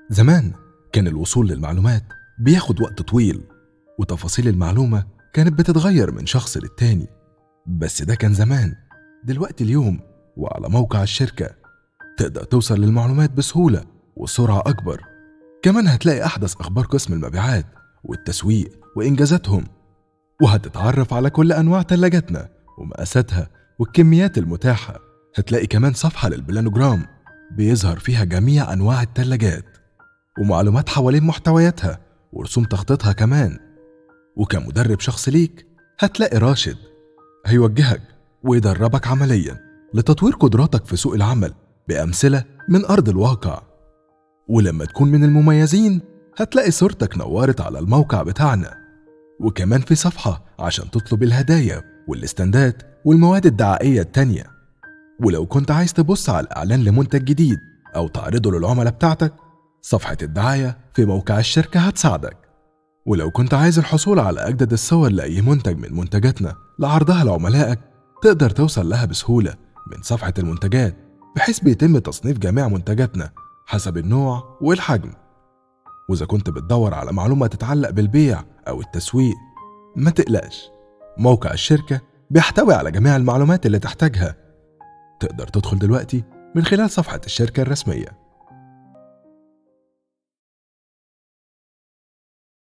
زمان كان الوصول للمعلومات بياخد وقت طويل وتفاصيل المعلومة كانت بتتغير من شخص للتاني بس ده كان زمان دلوقتي اليوم وعلى موقع الشركة تقدر توصل للمعلومات بسهولة وسرعة أكبر كمان هتلاقي أحدث أخبار قسم المبيعات والتسويق وإنجازاتهم وهتتعرف على كل أنواع تلاجاتنا ومقاساتها والكميات المتاحة هتلاقي كمان صفحة للبلانوجرام بيظهر فيها جميع أنواع التلاجات ومعلومات حوالين محتوياتها ورسوم تخطيطها كمان وكمدرب شخص ليك هتلاقي راشد هيوجهك ويدربك عمليا لتطوير قدراتك في سوق العمل بأمثلة من أرض الواقع ولما تكون من المميزين هتلاقي صورتك نورت على الموقع بتاعنا وكمان في صفحة عشان تطلب الهدايا والاستندات والمواد الدعائية التانية ولو كنت عايز تبص على الإعلان لمنتج جديد أو تعرضه للعملاء بتاعتك صفحة الدعاية في موقع الشركة هتساعدك ولو كنت عايز الحصول على أجدد الصور لأي منتج من منتجاتنا لعرضها لعملائك تقدر توصل لها بسهولة من صفحة المنتجات بحيث بيتم تصنيف جميع منتجاتنا حسب النوع والحجم وإذا كنت بتدور على معلومة تتعلق بالبيع أو التسويق ما تقلقش موقع الشركة بيحتوي على جميع المعلومات اللي تحتاجها تقدر تدخل دلوقتي من خلال صفحة الشركة الرسمية